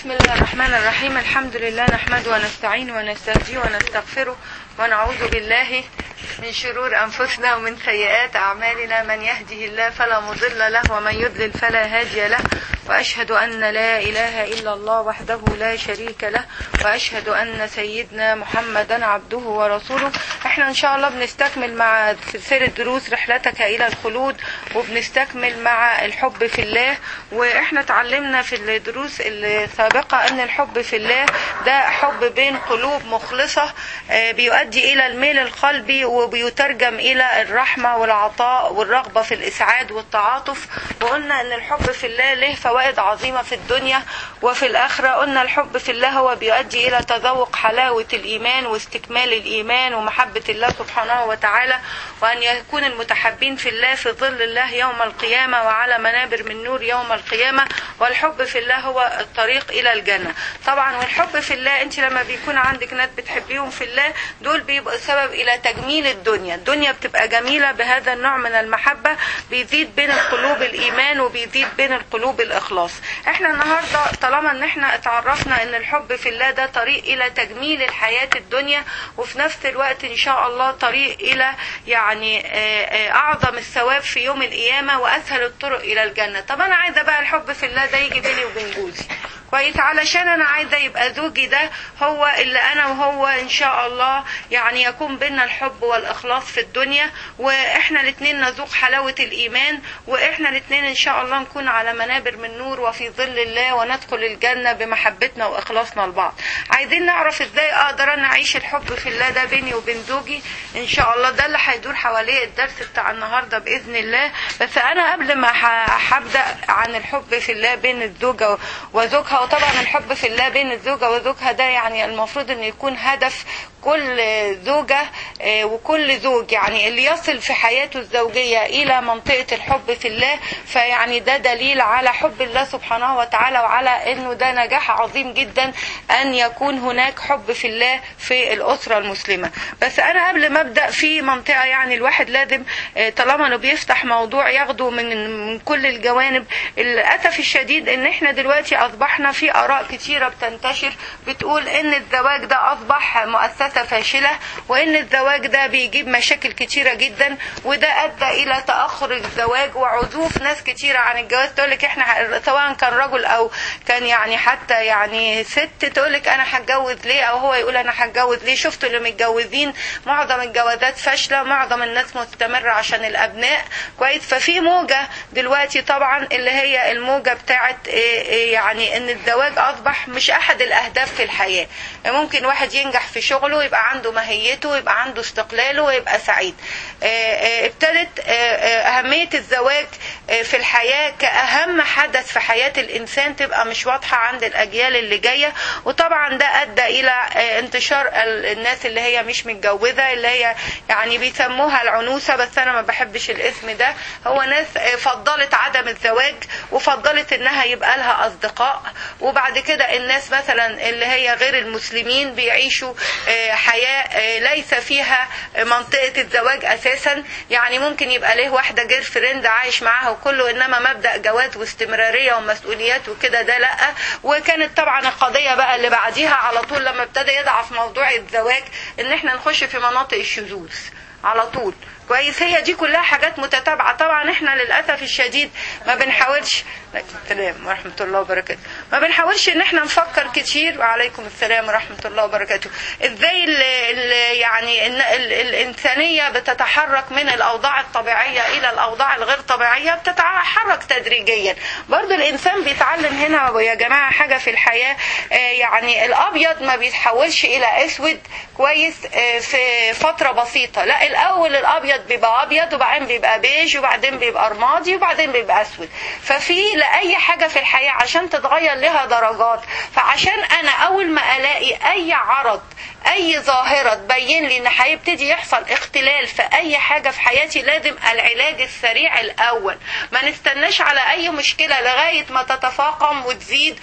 بسم الله الرحمن الرحيم الحمد لله نحمده ونستعينه ونستهديه ونستغفره ونعوذ بالله من شرور أنفسنا ومن سيئات أعمالنا من يهده الله فلا مضل له ومن يضلل فلا هادي له وأشهد أن لا إله إلا الله وحده لا شريك له وأشهد أن سيدنا محمدا عبده ورسوله احنا إن شاء الله بنستكمل مع سلسلة دروس رحلتك إلى الخلود وبنستكمل مع الحب في الله واحنا اتعلمنا في الدروس السابقة أن الحب في الله ده حب بين قلوب مخلصة آه، بيؤدي إلى الميل القلبي وبيترجم إلى الرحمة والعطاء والرغبة في الإسعاد والتعاطف وقلنا أن الحب في الله له فوائد عظيمة في الدنيا وفي الآخرة قلنا الحب في الله هو بيؤدي إلى تذوق حلاوة الإيمان واستكمال الإيمان ومحبة الله سبحانه وتعالى وأن يكون المتحبين في الله في ظل الله يوم القيامة وعلى منابر من نور يوم القيامة والحب في الله هو الطريق إلى الجنة طبعا والحب في الله أنت لما بيكون عندك ناس بتحبيهم في الله دول بيبقوا سبب إلى تجميل الدنيا الدنيا بتبقى جميلة بهذا النوع من المحبة بيزيد بين القلوب الإيمان وبيزيد بين القلوب الإخلاص احنا النهاردة طالما ان احنا اتعرفنا ان الحب في الله ده طريق إلى تجميل الحياة الدنيا وفي نفس الوقت إن شاء الله طريق إلى يعني آه، آه، أعظم الثواب في يوم القيامة وأسهل الطرق إلى الجنة طب أنا عايزة بقى الحب في الله ده يجي بيني وبين جوزي كويس علشان انا عايزه يبقى زوجي ده هو اللي انا وهو ان شاء الله يعني يكون بينا الحب والاخلاص في الدنيا واحنا الاثنين نذوق حلاوه الايمان واحنا الاثنين ان شاء الله نكون على منابر من نور وفي ظل الله وندخل الجنه بمحبتنا واخلاصنا لبعض عايزين نعرف ازاي اقدر انا اعيش الحب في الله ده بيني وبين زوجي ان شاء الله ده اللي هيدور حواليه الدرس بتاع النهارده باذن الله بس انا قبل ما ح- هبدا عن الحب في الله بين الزوجه وزوجها وطبعا الحب في الله بين الزوجه وزوجها ده يعني المفروض ان يكون هدف كل زوجة آه، وكل زوج يعني اللي يصل في حياته الزوجية إلى منطقة الحب في الله فيعني ده دليل على حب الله سبحانه وتعالى وعلى أنه ده نجاح عظيم جدا أن يكون هناك حب في الله في الأسرة المسلمة بس أنا قبل ما أبدأ في منطقة يعني الواحد لازم آه، طالما أنه بيفتح موضوع ياخده من من كل الجوانب للأسف الشديد أن احنا دلوقتي أصبحنا في آراء كتيرة بتنتشر بتقول أن الزواج ده أصبح مؤسسة فاشلة وأن الزواج ده بيجيب مشاكل كتيرة جدا وده أدى إلى تأخر الزواج وعزوف ناس كتيرة عن الجواز تقولك احنا سواء كان رجل أو كان يعني حتى يعني ست تقولك أنا هتجوز ليه أو هو يقول أنا هتجوز ليه شفتوا اللي متجوزين معظم الجوازات فاشلة معظم الناس مستمرة عشان الأبناء كويس ففي موجة دلوقتي طبعا اللي هي الموجة بتاعت إيه إيه يعني ان الزواج اصبح مش احد الاهداف في الحياة ممكن واحد ينجح في شغله يبقى عنده ماهيته يبقى عنده استقلاله ويبقى سعيد آه، آه، ابتدت آه، آه، اهمية الزواج آه، في الحياة كأهم حدث في حياة الانسان تبقى مش واضحة عند الاجيال اللي جاية وطبعا ده ادى الى آه، انتشار ال- الناس اللي هي مش متجوزة اللي هي يعني بيسموها العنوسة بس انا ما بحبش الاسم ده هو ناس آه، فضلت عدم الزواج وفضلت انها يبقى لها اصدقاء وبعد كده الناس مثلا اللي هي غير المسلمين بيعيشوا آه، حياة آه، ليس فيها منطقة الزواج اساسا يعني ممكن يبقى ليه واحدة جير فريند عايش معاها وكله انما مبدأ جواز واستمرارية ومسؤوليات وكده ده لا وكانت طبعا القضية بقى اللي بعديها على طول لما ابتدى يضعف موضوع الزواج ان احنا نخش في مناطق الشذوذ على طول كويس هي دي كلها حاجات متتابعة طبعا احنا للأسف الشديد ما بنحاولش السلام ورحمة الله وبركاته ما بنحاولش ان احنا نفكر كتير وعليكم السلام ورحمة الله وبركاته ازاي ال ال يعني ال ال الانسانية بتتحرك من الاوضاع الطبيعية الى الاوضاع الغير طبيعية بتتحرك تدريجيا برضو الانسان بيتعلم هنا يا جماعة حاجة في الحياة آه، يعني الابيض ما بيتحولش الى اسود كويس آه، في فترة بسيطة لا الاول الابيض بيبقى ابيض وبعدين بيبقى بيج وبعدين بيبقى رمادي وبعدين بيبقى اسود ففي لاي حاجة في الحياة عشان تتغير لها درجات فعشان انا اول ما الاقي اي عرض اي ظاهرة تبين لي ان هيبتدي يحصل اختلال في اي حاجة في حياتي لازم العلاج السريع الاول ما نستناش على اي مشكلة لغاية ما تتفاقم وتزيد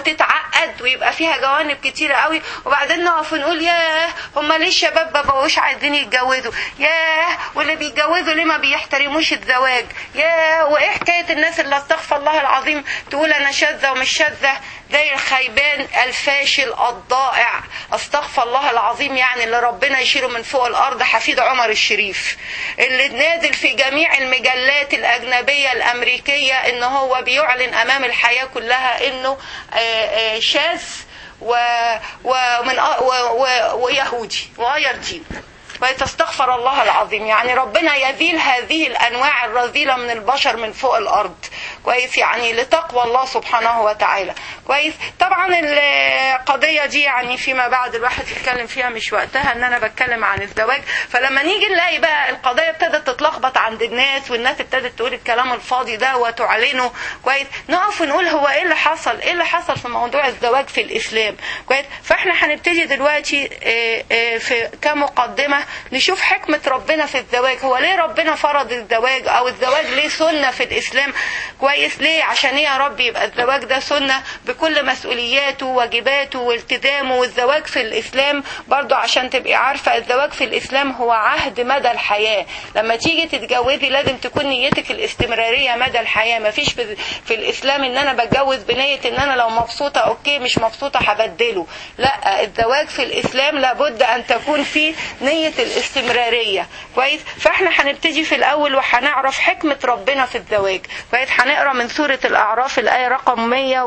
وتتعقد ويبقى فيها جوانب كتيرة قوي وبعدين نقف ونقول ياه هما ليه الشباب ما بقوش عايزين يتجوزوا ياه واللي بيتجوزوا ليه ما بيحترموش الزواج ياه وايه حكاية الناس اللي استغفر الله العظيم تقول انا شاذة ومش شاذة زي الخيبان الفاشل الضائع استغفر الله العظيم يعني اللي ربنا يشيله من فوق الارض حفيد عمر الشريف اللي نازل في جميع المجلات الاجنبيه الامريكيه ان هو بيعلن امام الحياه كلها انه آه، آه، شاذ و... ومن و... و... ويهودي وغير دين ويتستغفر الله العظيم يعني ربنا يذيل هذه الانواع الرذيله من البشر من فوق الارض كويس يعني لتقوى الله سبحانه وتعالى كويس طبعا القضيه دي يعني فيما بعد الواحد يتكلم فيها مش وقتها ان انا بتكلم عن الزواج فلما نيجي نلاقي بقى القضيه ابتدت تتلخبط عند الناس والناس ابتدت تقول الكلام الفاضي ده وتعلنه كويس نقف ونقول هو ايه اللي حصل ايه اللي حصل في موضوع الزواج في الاسلام كويس فاحنا هنبتدي دلوقتي آه، آه، في كمقدمه نشوف حكمه ربنا في الزواج هو ليه ربنا فرض الزواج او الزواج ليه سنه في الاسلام كويس ليه عشان ايه يا رب يبقى الزواج ده سنه بكل مسؤولياته وواجباته والتزامه والزواج في الاسلام برضو عشان تبقي عارفه الزواج في الاسلام هو عهد مدى الحياه لما تيجي تتجوزي لازم تكون نيتك الاستمراريه مدى الحياه مفيش في, في الاسلام ان انا بتجوز بنيه ان انا لو مبسوطه اوكي مش مبسوطه هبدله لا الزواج في الاسلام لابد ان تكون فيه نيه الاستمراريه كويس فاحنا هنبتدي في الاول وهنعرف حكمه ربنا في الزواج كويس هنقرا من سوره الاعراف الايه رقم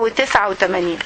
189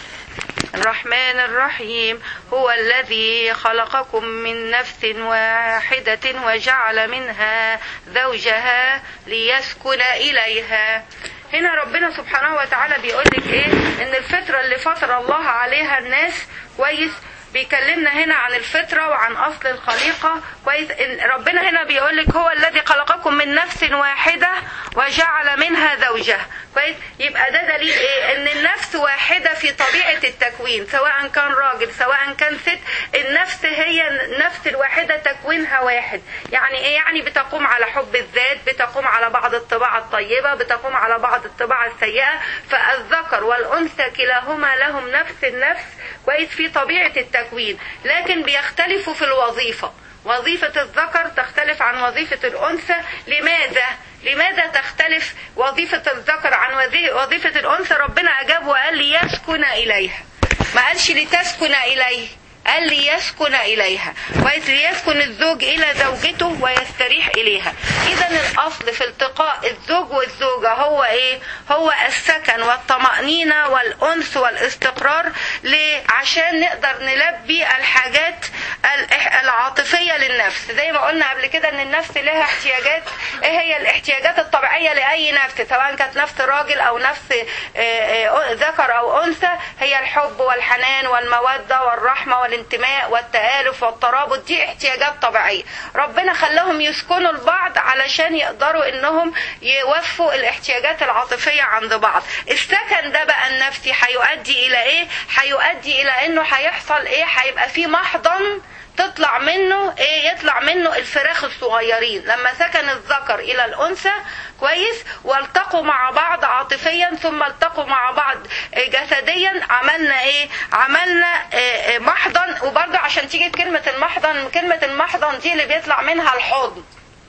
الرحمن الرحيم هو الذي خلقكم من نفس واحدة وجعل منها زوجها ليسكن إليها هنا ربنا سبحانه وتعالى بيقول لك ايه ان الفطرة اللي فطر الله عليها الناس كويس بيكلمنا هنا عن الفطرة وعن أصل الخليقة كويس إن ربنا هنا بيقول لك هو الذي خلقكم من نفس واحدة وجعل منها زوجها كويس يبقى ده دليل إيه إن النفس واحدة في طبيعة التكوين سواء كان راجل سواء كان ست النفس هي النفس الواحدة تكوينها واحد يعني إيه يعني بتقوم على حب الذات بتقوم على بعض الطباع الطيبة بتقوم على بعض الطباع السيئة فالذكر والأنثى كلاهما لهم نفس النفس كويس في طبيعة التكوين لكن بيختلفوا في الوظيفة وظيفة الذكر تختلف عن وظيفة الأنثى لماذا؟ لماذا تختلف وظيفة الذكر عن وظي- وظيفة الأنثى ربنا أجاب وقال ليسكن إليها ما قالش لتسكن إليه قال ليسكن إليها كويس ليسكن الزوج إلى زوجته ويستريح إليها إذا الأصل في التقاء الزوج والزوجة هو إيه؟ هو السكن والطمأنينة والأنس والاستقرار ليه؟ عشان نقدر نلبي الحاجات الإح- العاطفية للنفس زي ما قلنا قبل كده إن النفس لها احتياجات إيه هي الاحتياجات الطبيعية لأي نفس سواء كانت نفس راجل أو نفس آه، آه، ذكر أو أنثى هي الحب والحنان والمودة والرحمة والانتماء والتآلف والترابط دي احتياجات طبيعية ربنا خلاهم يسكنوا لبعض علشان يقدروا انهم يوفوا الاحتياجات العاطفية عند بعض السكن ده بقى النفسي هيؤدي الى ايه هيؤدي الى انه هيحصل ايه هيبقى في محضن تطلع منه ايه يطلع منه الفراخ الصغيرين لما سكن الذكر الى الانثى كويس والتقوا مع بعض عاطفيا ثم التقوا مع بعض إيه، جسديا عملنا ايه عملنا إيه، إيه، محضن وبرضه عشان تيجي كلمة المحضن كلمة المحضن دي اللي بيطلع منها الحضن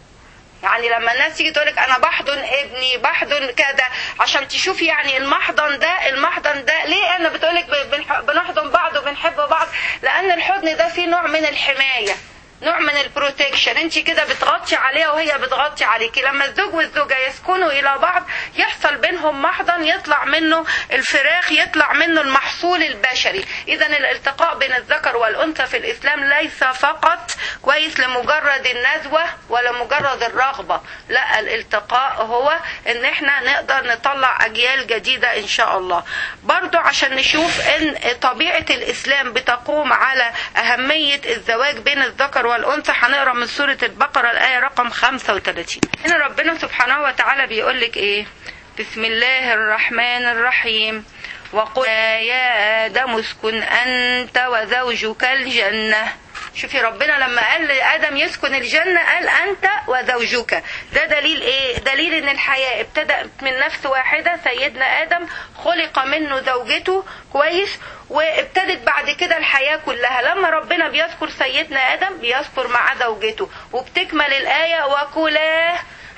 يعني لما الناس تيجي تقولك انا بحضن ابني بحضن كذا عشان تشوفي يعني المحضن ده المحضن ده ليه انا بتقولك ب- بنح- بنحضن بعض وبنحب بعض لان الحضن ده فيه نوع من الحمايه نوع من البروتكشن انت كده بتغطي عليها وهي بتغطي عليكي لما الزوج والزوجه يسكنوا الى بعض يحصل بينهم محضن يطلع منه الفراخ يطلع منه المحصول البشري اذا الالتقاء بين الذكر والانثى في الاسلام ليس فقط كويس لمجرد النزوه ولا مجرد الرغبه لا الالتقاء هو ان احنا نقدر نطلع اجيال جديده ان شاء الله برضو عشان نشوف ان طبيعه الاسلام بتقوم على اهميه الزواج بين الذكر والانثى هنقرا من سوره البقره الايه رقم 35 هنا ربنا سبحانه وتعالى بيقول لك ايه بسم الله الرحمن الرحيم وقل يا آدم اسكن أنت وزوجك الجنة شوفي ربنا لما قال لآدم يسكن الجنة قال أنت وزوجك ده دليل إيه؟ دليل إن الحياة ابتدأت من نفس واحدة سيدنا آدم خلق منه زوجته كويس وابتدت بعد كده الحياة كلها لما ربنا بيذكر سيدنا آدم بيذكر مع زوجته وبتكمل الآية وكلاه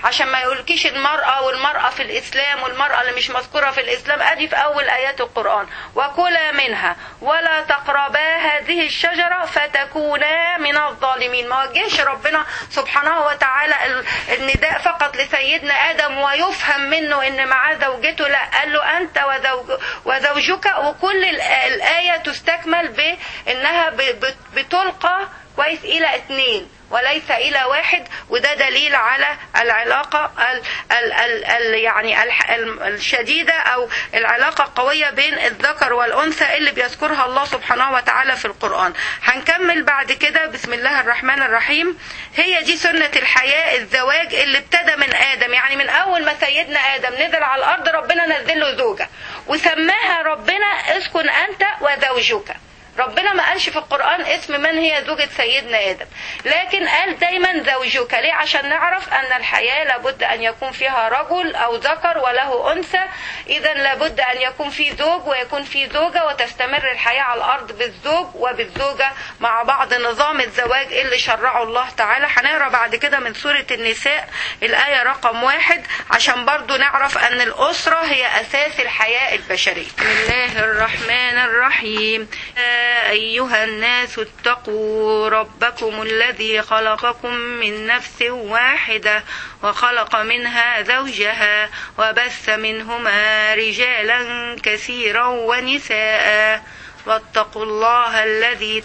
عشان ما يقولكيش المرأة والمرأة في الإسلام والمرأة اللي مش مذكورة في الإسلام أدي في أول آيات القرآن وكلا منها ولا تقربا هذه الشجرة فتكونا من الظالمين ما وجهش ربنا سبحانه وتعالى النداء فقط لسيدنا آدم ويفهم منه إن معاه زوجته لا قال له أنت وزوج وزوجك وكل الآية تستكمل بأنها بتلقى كويس إلى اثنين وليس الى واحد وده دليل على العلاقه ال ال ال ال يعني ال الشديده او العلاقه القويه بين الذكر والانثى اللي بيذكرها الله سبحانه وتعالى في القران هنكمل بعد كده بسم الله الرحمن الرحيم هي دي سنه الحياه الزواج اللي ابتدى من ادم يعني من اول ما سيدنا ادم نزل على الارض ربنا نزل له زوجه وسماها ربنا اسكن انت وزوجك ربنا ما قالش في القرآن اسم من هي زوجة سيدنا آدم لكن قال دايما زوجك ليه عشان نعرف أن الحياة لابد أن يكون فيها رجل أو ذكر وله أنثى إذا لابد أن يكون في زوج ويكون في زوجة وتستمر الحياة على الأرض بالزوج وبالزوجة مع بعض نظام الزواج اللي شرعه الله تعالى هنقرا بعد كده من سورة النساء الآية رقم واحد عشان برضو نعرف أن الأسرة هي أساس الحياة البشرية بسم الله الرحمن الرحيم أيها الناس اتقوا ربكم الذي خلقكم من نفس واحدة وخلق منها زوجها وبث منهما رجالا كثيرا ونساء واتقوا الله الذي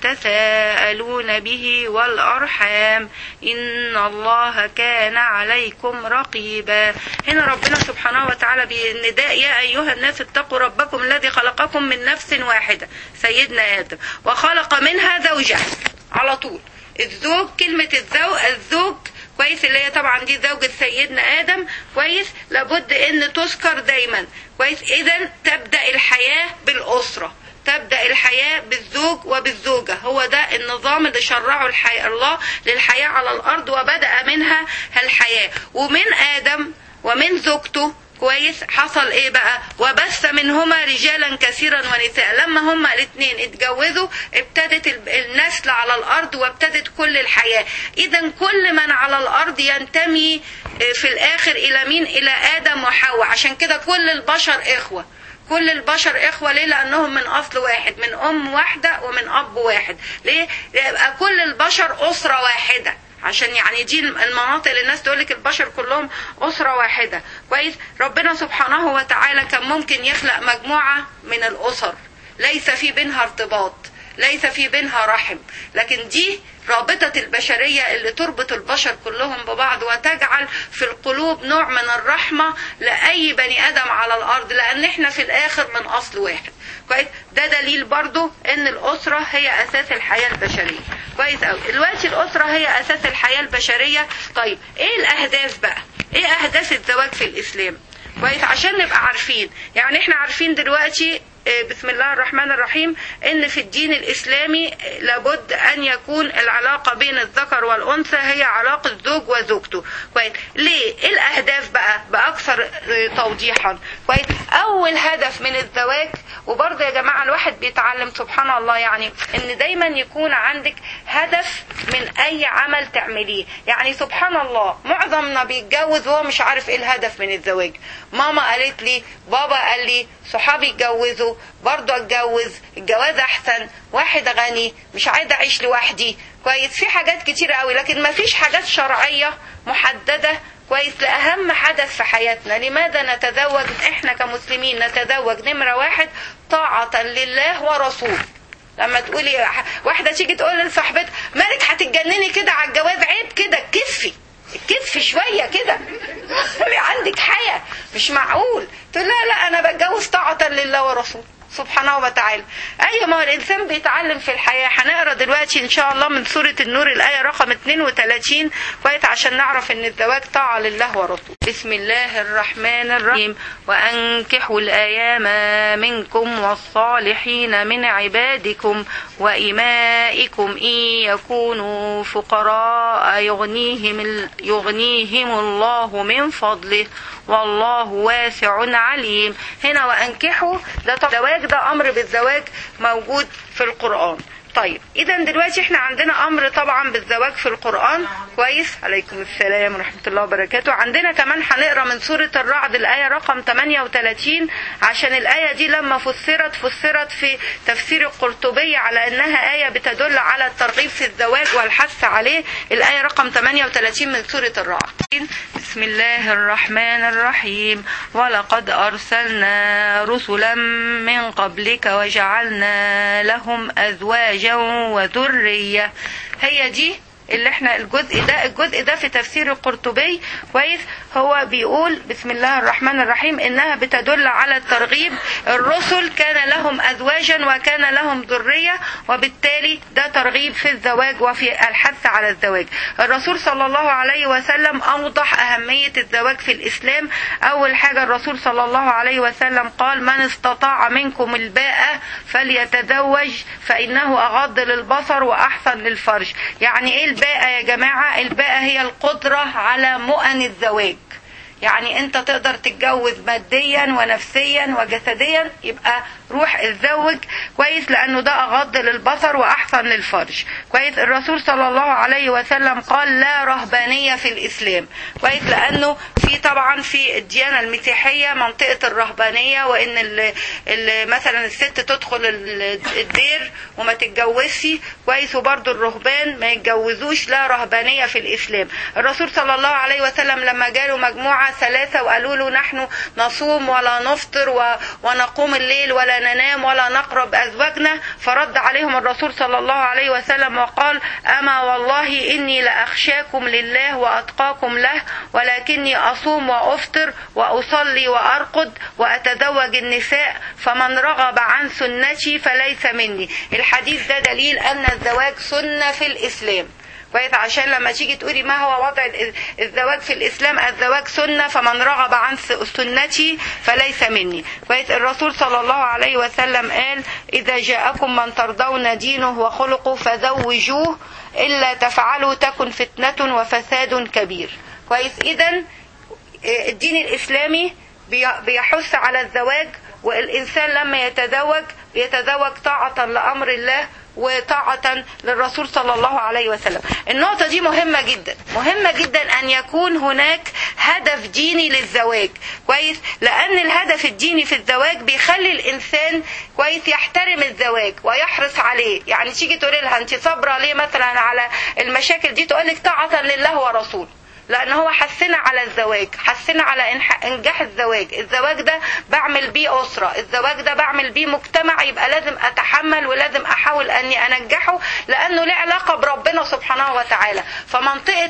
تساءلون به والأرحام إن الله كان عليكم رقيبا هنا ربنا سبحانه وتعالى بالنداء يا أيها الناس اتقوا ربكم الذي خلقكم من نفس واحدة سيدنا آدم وخلق منها زوجها على طول الزوج كلمة الزوج الزوج كويس اللي هي طبعا دي زوجة سيدنا آدم كويس لابد ان تذكر دايما كويس اذا تبدأ الحياة بالأسرة تبدأ الحياة بالزوج وبالزوجة هو ده النظام اللي شرعه الحياة الله للحياة على الأرض وبدأ منها الحياة ومن آدم ومن زوجته كويس حصل ايه بقى وبث منهما رجالا كثيرا ونساء لما هما الاثنين اتجوزوا ابتدت النسل على الارض وابتدت كل الحياة اذا كل من على الارض ينتمي في الاخر الى مين الى ادم وحواء عشان كده كل البشر اخوه كل البشر إخوة ليه لأنهم من أصل واحد من أم واحدة ومن أب واحد ليه يبقى كل البشر أسرة واحدة عشان يعني دي المناطق اللي الناس تقول لك البشر كلهم أسرة واحدة كويس ربنا سبحانه وتعالى كان ممكن يخلق مجموعة من الأسر ليس في بينها ارتباط ليس في بينها رحم لكن دي رابطة البشرية اللي تربط البشر كلهم ببعض وتجعل في القلوب نوع من الرحمة لأي بني آدم على الأرض لأن احنا في الآخر من أصل واحد كويس ده دليل برضو ان الأسرة هي أساس الحياة البشرية كويس أوي دلوقتي الأسرة هي أساس الحياة البشرية طيب ايه الأهداف بقى ايه أهداف الزواج في الإسلام كويس عشان نبقى عارفين يعني احنا عارفين دلوقتي بسم الله الرحمن الرحيم ان في الدين الاسلامي لابد ان يكون العلاقه بين الذكر والانثى هي علاقه زوج وزوجته كويس ليه ايه الاهداف بقى باكثر توضيحا كويس اول هدف من الزواج وبرضه يا جماعه الواحد بيتعلم سبحان الله يعني ان دايما يكون عندك هدف من اي عمل تعمليه يعني سبحان الله معظمنا بيتجوز وهو مش عارف ايه الهدف من الزواج ماما قالت لي بابا قال لي صحابي اتجوزوا برضه اتجوز الجواز احسن واحد غني مش عايزه اعيش لوحدي كويس في حاجات كتير قوي لكن ما فيش حاجات شرعيه محدده كويس لأهم حدث في حياتنا لماذا نتزوج احنا كمسلمين نتزوج نمرة واحد طاعة لله ورسوله لما تقولي واحدة تيجي تقول لصاحبتها مالك هتتجنني كده على الجواز عيب كده كفي كتف شويه كده عندك حياه مش معقول تقول لا لا انا بتجوز طاعه لله ورسوله سبحانه وتعالى ايوه ما هو الانسان بيتعلم في الحياه هنقرا دلوقتي ان شاء الله من سوره النور الايه رقم 32 كويس عشان نعرف ان الزواج طاعه لله ورسوله بسم الله الرحمن الرحيم وانكحوا الايام منكم والصالحين من عبادكم وإمائكم إن يكونوا فقراء يغنيهم يغنيهم الله من فضله والله واسع عليم هنا وأنكحوا ده زواج ده أمر بالزواج موجود في القرآن طيب اذا دلوقتي احنا عندنا امر طبعا بالزواج في القران كويس عليكم السلام ورحمه الله وبركاته عندنا كمان هنقرا من سوره الرعد الايه رقم 38 عشان الايه دي لما فسرت فسرت في تفسير القرطبي على انها ايه بتدل على الترغيب في الزواج والحث عليه الايه رقم 38 من سوره الرعد بسم الله الرحمن الرحيم ولقد ارسلنا رسلا من قبلك وجعلنا لهم ازواجا وذريه هي دي اللي احنا الجزء ده الجزء ده في تفسير القرطبي كويس هو بيقول بسم الله الرحمن الرحيم انها بتدل على الترغيب الرسل كان لهم ازواجا وكان لهم ذريه وبالتالي ده ترغيب في الزواج وفي الحث على الزواج الرسول صلى الله عليه وسلم اوضح اهميه الزواج في الاسلام اول حاجه الرسول صلى الله عليه وسلم قال من استطاع منكم الباءة فليتزوج فانه اغض للبصر واحسن للفرج يعني ايه الباءة يا جماعة الباءة هي القدرة على مؤن الزواج يعني انت تقدر تتجوز ماديا ونفسيا وجسديا يبقى روح اتزوج كويس لانه ده اغض للبصر واحسن للفرج كويس الرسول صلى الله عليه وسلم قال لا رهبانيه في الاسلام كويس لانه في طبعا في الديانه المسيحيه منطقه الرهبانيه وان ال ال مثلا الست تدخل الدير وما تتجوزش كويس وبرده الرهبان ما يتجوزوش لا رهبانيه في الاسلام الرسول صلى الله عليه وسلم لما جاله مجموعه ثلاثه وقالوا له نحن نصوم ولا نفطر و... ونقوم الليل ولا ننام ولا نقرب أزواجنا فرد عليهم الرسول صلى الله عليه وسلم وقال أما والله إني لأخشاكم لله وأتقاكم له ولكني أصوم وأفطر وأصلي وأرقد وأتزوج النساء فمن رغب عن سنتي فليس مني الحديث ده دليل أن الزواج سنة في الإسلام كويس عشان لما تيجي تقولي ما هو وضع الزواج في الاسلام الزواج سنه فمن رغب عن سنتي فليس مني كويس الرسول صلى الله عليه وسلم قال اذا جاءكم من ترضون دينه وخلقه فزوجوه الا تفعلوا تكن فتنه وفساد كبير كويس اذا الدين الاسلامي بيحث على الزواج والانسان لما يتزوج يتزوج طاعه لامر الله وطاعة للرسول صلى الله عليه وسلم النقطة دي مهمة جدا مهمة جدا أن يكون هناك هدف ديني للزواج كويس لأن الهدف الديني في الزواج بيخلي الإنسان كويس يحترم الزواج ويحرص عليه يعني تيجي تقولي لها أنت صابرة ليه مثلا على المشاكل دي تقولك طاعة لله ورسوله لان هو حسنا على الزواج حسنا على انجاح الزواج الزواج ده بعمل بيه اسره الزواج ده بعمل بيه مجتمع يبقى لازم اتحمل ولازم احاول اني انجحه لانه له علاقه بربنا سبحانه وتعالى فمنطقه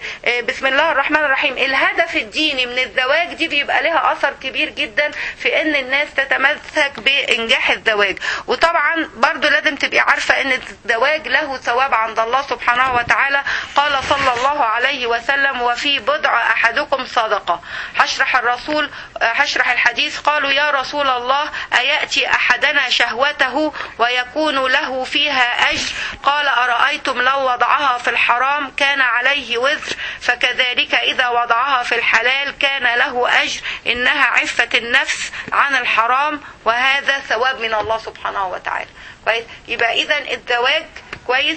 بسم الله الرحمن الرحيم الهدف الديني من الزواج دي بيبقى لها اثر كبير جدا في ان الناس تتمسك بانجاح الزواج وطبعا برضو لازم تبقي عارفه ان الزواج له ثواب عند الله سبحانه وتعالى قال صلى الله عليه وسلم وفي بضع احدكم صدقه هشرح الرسول هشرح الحديث قالوا يا رسول الله اياتي احدنا شهوته ويكون له فيها اجر قال ارايتم لو وضعها في الحرام كان عليه وزر فكذلك اذا وضعها في الحلال كان له اجر انها عفه النفس عن الحرام وهذا ثواب من الله سبحانه وتعالى كويس يبقى اذا الزواج كويس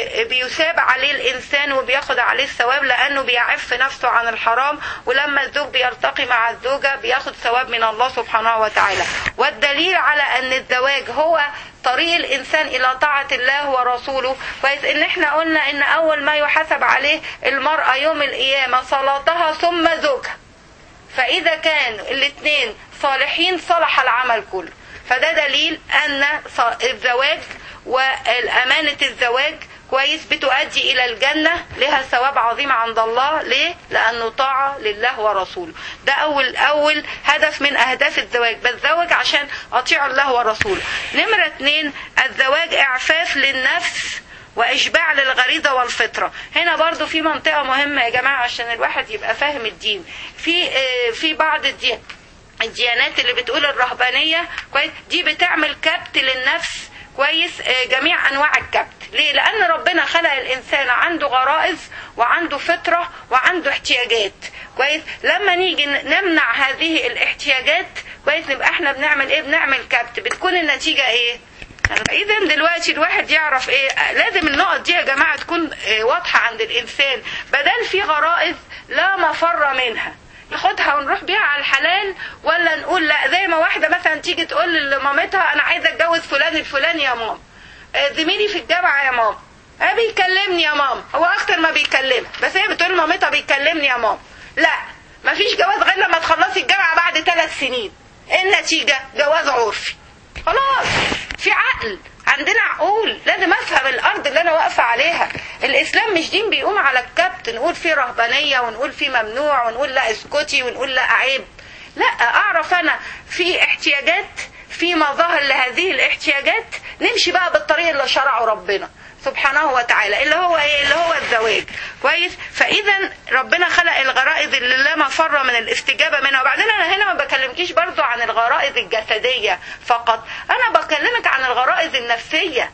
بيثاب عليه الانسان وبياخد عليه الثواب لانه بيعف نفسه عن الحرام ولما الزوج بيرتقي مع الزوجه بياخد ثواب من الله سبحانه وتعالى والدليل على ان الزواج هو طريق الانسان الى طاعه الله ورسوله كويس ان احنا قلنا ان اول ما يحاسب عليه المراه يوم القيامه صلاتها ثم زوجها فاذا كان الاثنين صالحين صلح العمل كله فده دليل ان الزواج والأمانة الزواج كويس بتؤدي إلى الجنة لها ثواب عظيم عند الله ليه؟ لأنه طاعة لله ورسوله ده أول أول هدف من أهداف الزواج بتزوج عشان أطيع الله ورسوله نمرة اتنين الزواج إعفاف للنفس واشباع للغريزه والفطره هنا برضو في منطقه مهمه يا جماعه عشان الواحد يبقى فاهم الدين في في بعض الدين الديانات اللي بتقول الرهبانيه كويس دي بتعمل كبت للنفس كويس جميع انواع الكبت ليه لان ربنا خلق الانسان عنده غرائز وعنده فطره وعنده احتياجات كويس لما نيجي نمنع هذه الاحتياجات كويس نبقى احنا بنعمل ايه بنعمل كبت بتكون النتيجه ايه اذا دلوقتي الواحد يعرف ايه لازم النقط دي يا جماعه تكون إيه واضحه عند الانسان بدل في غرائز لا مفر منها ناخدها ونروح بيها على الحلال ولا نقول لا زي ما واحده مثلا تيجي تقول لمامتها انا عايزه اتجوز فلان الفلاني يا ماما زميلي في الجامعه يا ماما ها بيكلمني يا ماما هو اكتر ما بيكلمها بس هي بتقول لمامتها بيكلمني يا ماما لا مفيش جواز غير لما تخلصي الجامعه بعد ثلاث سنين النتيجه جواز عرفي خلاص في عقل عندنا عقول لازم افهم الارض اللي انا واقفه عليها الاسلام مش دين بيقوم على الكبت نقول فيه رهبانيه ونقول فيه ممنوع ونقول لا اسكتي ونقول لا عيب لا اعرف انا في احتياجات في مظاهر لهذه الاحتياجات نمشي بقى بالطريق اللي شرعه ربنا سبحانه وتعالى اللي هو ايه اللي هو الزواج كويس فاذا ربنا خلق الغرائز اللي لا مفر من الاستجابه منها وبعدين انا هنا ما بكلمكيش برضو عن الغرائز الجسديه فقط انا بكلمك عن الغرائز النفسيه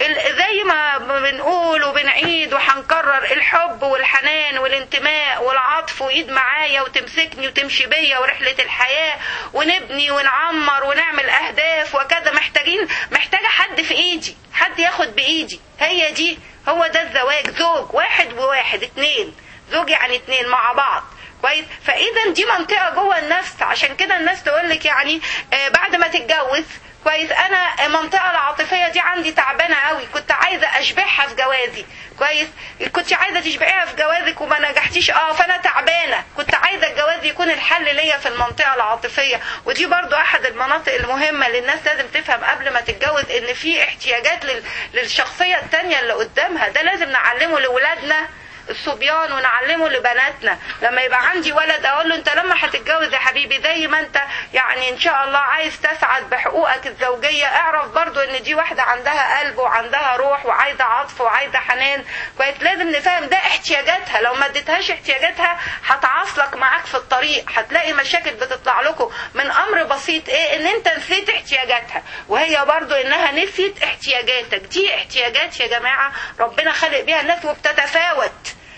زي ما بنقول وبنعيد وهنكرر الحب والحنان والانتماء والعطف وايد معايا وتمسكني وتمشي بيا ورحله الحياه ونبني ونعمر ونعمل اهداف وكذا محتاجين محتاجه حد في ايدي حد ياخد بايدي هي دي هو ده الزواج زوج واحد وواحد اتنين زوج يعني اتنين مع بعض كويس فاذا دي منطقه جوه النفس عشان كده الناس تقول لك يعني آه بعد ما تتجوز كويس انا المنطقه العاطفيه دي عندي تعبانه قوي كنت عايزه اشبعها في جوازي كويس كنت عايزه تشبعيها في جوازك وما نجحتيش اه فانا تعبانه كنت عايزه الجواز يكون الحل ليا في المنطقه العاطفيه ودي برضو احد المناطق المهمه اللي الناس لازم تفهم قبل ما تتجوز ان في احتياجات لل... للشخصيه التانية اللي قدامها ده لازم نعلمه لاولادنا الصبيان ونعلمه لبناتنا لما يبقى عندي ولد اقول له انت لما هتتجوز يا حبيبي زي ما انت يعني ان شاء الله عايز تسعد بحقوقك الزوجيه اعرف برضو ان دي واحده عندها قلب وعندها روح وعايزه عطف وعايزه حنان كويس لازم نفهم ده احتياجاتها لو ما اديتهاش احتياجاتها هتعاصلك معاك في الطريق هتلاقي مشاكل بتطلع لكم من امر بسيط ايه ان انت نسيت احتياجاتها وهي برضو انها نسيت احتياجاتك دي احتياجات يا جماعه ربنا خلق بيها الناس وبتتفاوت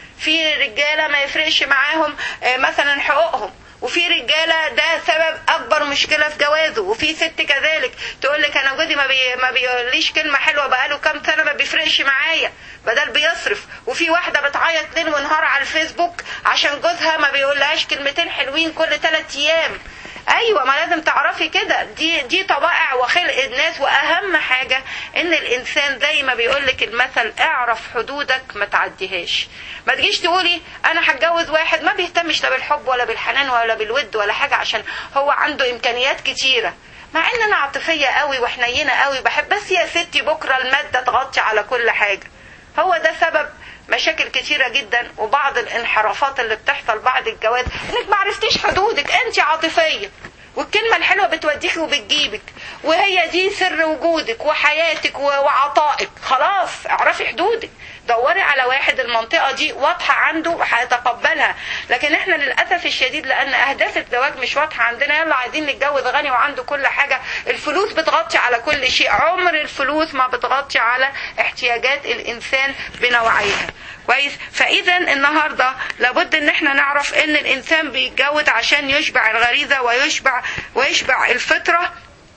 في رجاله ما يفرقش معاهم مثلا حقوقهم وفي رجاله ده سبب اكبر مشكله في جوازه وفي ست كذلك تقول لك انا جوزي ما بي ما بيقوليش كلمه حلوه بقاله كام سنه ما بيفرقش معايا بدل بيصرف وفي واحده بتعيط ليل ونهار على الفيسبوك عشان جوزها ما بيقولهاش كلمتين حلوين كل ثلاث ايام ايوه ما لازم تعرفي كده دي دي طبائع وخلق الناس واهم حاجه ان الانسان زي ما بيقول لك المثل اعرف حدودك ما تعديهاش ما تجيش تقولي انا هتجوز واحد ما بيهتمش لا بالحب ولا بالحنان ولا بالود ولا حاجه عشان هو عنده امكانيات كتيره مع ان انا عاطفيه قوي وحنينه قوي بحب بس يا ستي بكره الماده تغطي على كل حاجه هو ده سبب مشاكل كتيرة جدا وبعض الانحرافات اللي بتحصل بعد الجواز انك ما عرفتيش حدودك انت عاطفية والكلمة الحلوة بتوديكي وبتجيبك وهي دي سر وجودك وحياتك وعطائك خلاص اعرفي حدودك دوري على واحد المنطقة دي واضحة عنده وهيتقبلها لكن احنا للأسف الشديد لأن أهداف الزواج مش واضحة عندنا يلا عايزين نتجوز غني وعنده كل حاجة الفلوس بتغطي على كل شيء عمر الفلوس ما بتغطي على احتياجات الإنسان بنوعيها كويس فاذا النهارده لابد ان احنا نعرف ان الانسان بيتجوز عشان يشبع الغريزه ويشبع ويشبع الفطره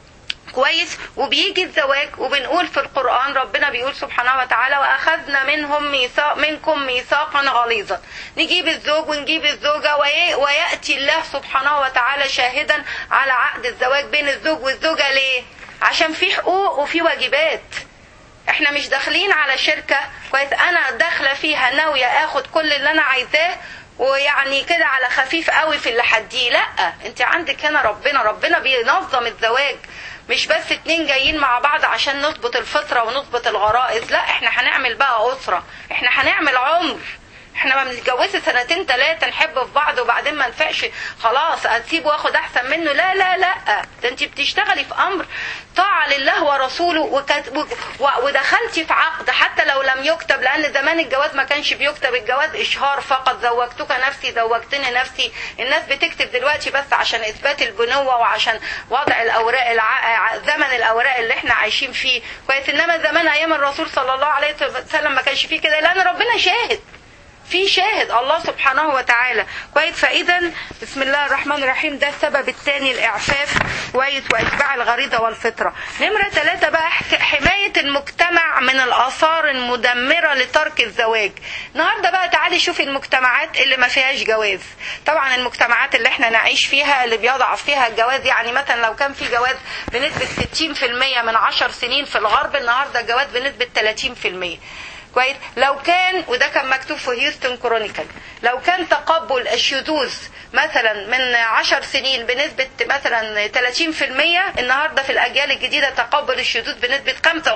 كويس وبيجي الزواج وبنقول في القرآن ربنا بيقول سبحانه وتعالى وأخذنا منهم ميثاق منكم ميثاقا غليظا نجيب الزوج ونجيب الزوجة ويأتي الله سبحانه وتعالى شاهدا على عقد الزواج بين الزوج والزوجة ليه؟ عشان في حقوق وفي واجبات احنا مش داخلين على شركة كويس انا داخلة فيها ناوية اخد كل اللي انا عايزاه ويعني كده على خفيف قوي في اللي حديه لا انت عندك هنا ربنا ربنا بينظم الزواج مش بس اتنين جايين مع بعض عشان نظبط الفطرة ونظبط الغرائز لا احنا هنعمل بقى اسرة احنا هنعمل عمر احنا ما بنتجوزش سنتين ثلاثة نحب في بعض وبعدين ما نفعش خلاص اسيب واخد احسن منه لا لا لا ده انت بتشتغلي في امر طاعة لله ورسوله وكت... و... ودخلتي في عقد حتى لو لم يكتب لان زمان الجواز ما كانش بيكتب الجواز اشهار فقط زوجتك نفسي زوجتني نفسي الناس بتكتب دلوقتي بس عشان اثبات البنوة وعشان وضع الاوراق الع... زمن الاوراق اللي احنا عايشين فيه كويس انما زمان ايام الرسول صلى الله عليه وسلم ما كانش فيه كده لان ربنا شاهد في شاهد الله سبحانه وتعالى كويس فاذا بسم الله الرحمن الرحيم ده السبب الثاني الاعفاف كويس واتباع الغريزه والفطره نمره ثلاثه بقى حمايه المجتمع من الاثار المدمره لترك الزواج النهارده بقى تعالي شوفي المجتمعات اللي ما فيهاش جواز طبعا المجتمعات اللي احنا نعيش فيها اللي بيضعف فيها الجواز يعني مثلا لو كان في جواز بنسبه 60% من 10 سنين في الغرب النهارده الجواز بنسبه 30% كويس لو كان وده كان مكتوب في هيوستن كرونيكال لو كان تقبل الشذوذ مثلا من عشر سنين بنسبة مثلا 30% النهاردة في الأجيال الجديدة تقبل الشذوذ بنسبة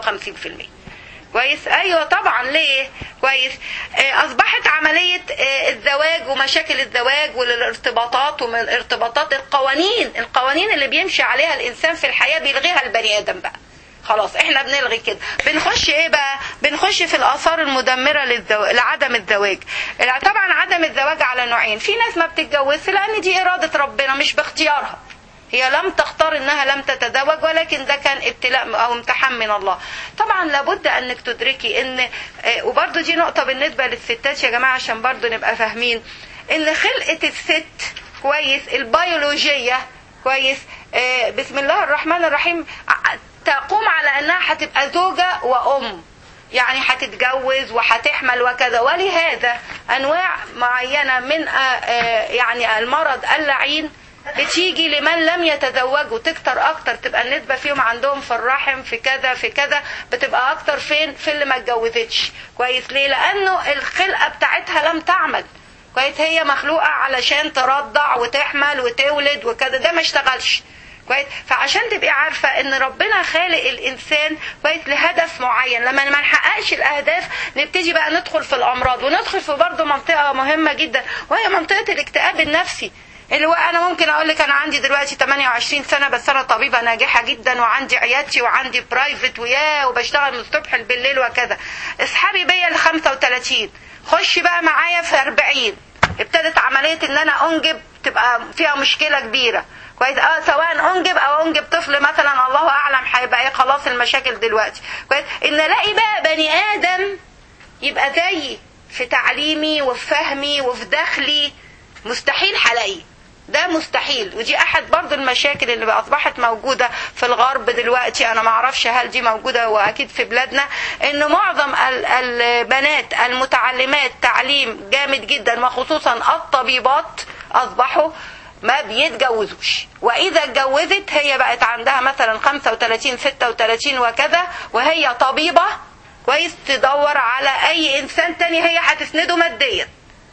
55% كويس ايوه طبعا ليه كويس آه، اصبحت عمليه آه، الزواج ومشاكل الزواج والارتباطات ومن الارتباطات القوانين القوانين اللي بيمشي عليها الانسان في الحياه بيلغيها البني ادم بقى خلاص احنا بنلغي كده بنخش ايه بقى بنخش في الاثار المدمره للزو... لعدم الزواج الع- طبعا عدم الزواج على نوعين في ناس ما بتتجوزش لان دي اراده ربنا مش باختيارها هي لم تختار انها لم تتزوج ولكن ده كان ابتلاء او امتحان من الله طبعا لابد انك تدركي ان آه، وبرضه دي نقطه بالنسبه للستات يا جماعه عشان برضه نبقى فاهمين ان خلقه الست كويس البيولوجيه كويس آه، بسم الله الرحمن الرحيم ع- تقوم على انها هتبقى زوجه وام يعني هتتجوز وهتحمل وكذا ولهذا انواع معينه من آه، آه، يعني المرض اللعين بتيجي لمن لم يتزوجوا تكتر اكتر تبقى النسبه فيهم عندهم في الرحم في كذا في كذا بتبقى اكتر فين في اللي ما اتجوزتش كويس ليه لانه الخلقه بتاعتها لم تعمل كويس هي مخلوقه علشان ترضع وتحمل وتولد وكذا ده ما اشتغلش كويس فعشان تبقي عارفه ان ربنا خالق الانسان كويس لهدف معين لما ما نحققش الاهداف نبتدي بقى ندخل في الامراض وندخل في برضه منطقه مهمه جدا وهي منطقه الاكتئاب النفسي اللي هو انا ممكن اقول لك انا عندي دلوقتي 28 سنه بس انا طبيبه ناجحه جدا وعندي عيادتي وعندي برايفت وياه وبشتغل من الصبح بالليل وكذا اسحبي بيا ل 35 خشي بقى معايا في 40 ابتدت عمليه ان انا انجب تبقى فيها مشكله كبيره كويس اه سواء انجب او انجب طفل مثلا الله اعلم هيبقى ايه خلاص المشاكل دلوقتي كويس ان الاقي بقى بني ادم يبقى زيي في تعليمي وفي فهمي وفي دخلي مستحيل هلاقيه ده مستحيل ودي احد برضو المشاكل اللي بقى اصبحت موجوده في الغرب دلوقتي انا ما اعرفش هل دي موجوده واكيد في بلادنا ان معظم ال- البنات المتعلمات تعليم جامد جدا وخصوصا الطبيبات اصبحوا ما بيتجوزوش واذا اتجوزت هي بقت عندها مثلا 35 36 وكذا وهي طبيبه كويس تدور على اي انسان تاني هي هتسنده ماديا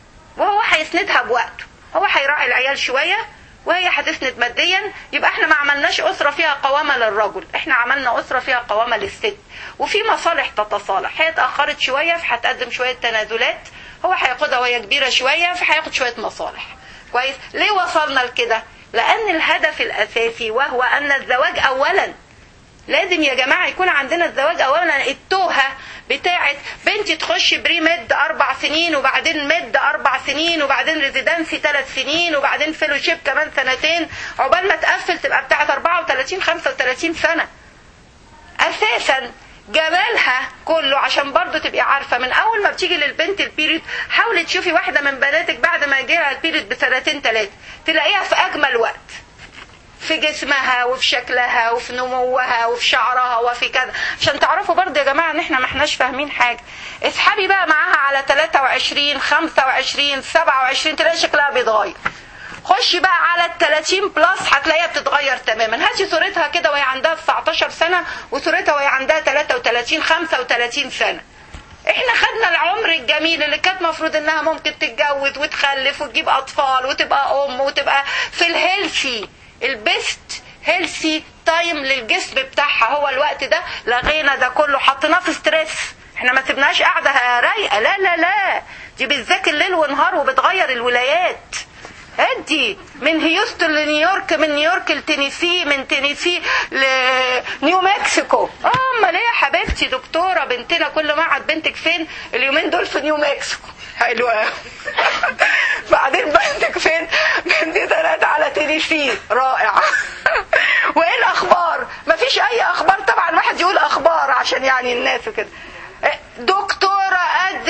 وهو هيسندها بوقته هو هيراعي العيال شويه وهي هتسند ماديا يبقى احنا ما عملناش اسره فيها قوامه للرجل احنا عملنا اسره فيها قوامه للست وفي مصالح تتصالح هي اتاخرت شويه فهتقدم شويه تنازلات هو هياخدها وهي كبيره شويه فهياخد شويه مصالح كويس ليه وصلنا لكده لان الهدف الاساسي وهو ان الزواج اولا لازم يا جماعة يكون عندنا الزواج أولا التوهة بتاعت بنتي تخش بري ميد أربع سنين وبعدين ميد أربع سنين وبعدين ريزيدنسي ثلاث سنين وبعدين فيلوشيب كمان سنتين عقبال ما تقفل تبقى بتاعت 34 35 سنة أساسا جمالها كله عشان برضو تبقي عارفة من أول ما بتيجي للبنت البيريد حاولي تشوفي واحدة من بناتك بعد ما يجيلها البيريد بسنتين ثلاثة تلاقيها في أجمل وقت في جسمها وفي شكلها وفي نموها وفي شعرها وفي كذا عشان تعرفوا برضه يا جماعه ان احنا ما احناش فاهمين حاجه اسحبي بقى معاها على 23 25 27 تلاقي شكلها بيتغير خشي بقى على ال 30 بلس هتلاقيها بتتغير تماما هاتي صورتها كده وهي عندها 19 سنه وصورتها وهي عندها 33 35 سنه احنا خدنا العمر الجميل اللي كانت مفروض انها ممكن تتجوز وتخلف وتجيب اطفال وتبقى ام وتبقى في الهيلثي البيست هيلثي تايم للجسم بتاعها هو الوقت ده لغينا ده كله حطيناه في ستريس احنا ما سيبناش قاعده رايقه لا لا لا دي بتذاكر ليل ونهار وبتغير الولايات ادي من هيوستن لنيويورك من نيويورك لتينيسي من تينيسي لنيو مكسيكو اه امال ايه يا حبيبتي دكتوره بنتنا كل ما قعد بنتك فين اليومين دول في نيو مكسيكو حلوة بعدين بنتك فين بنتي طلعت على تينيسي رائع وايه الاخبار مفيش اي اخبار طبعا واحد يقول اخبار عشان يعني الناس وكده دكتورة قد الدنيا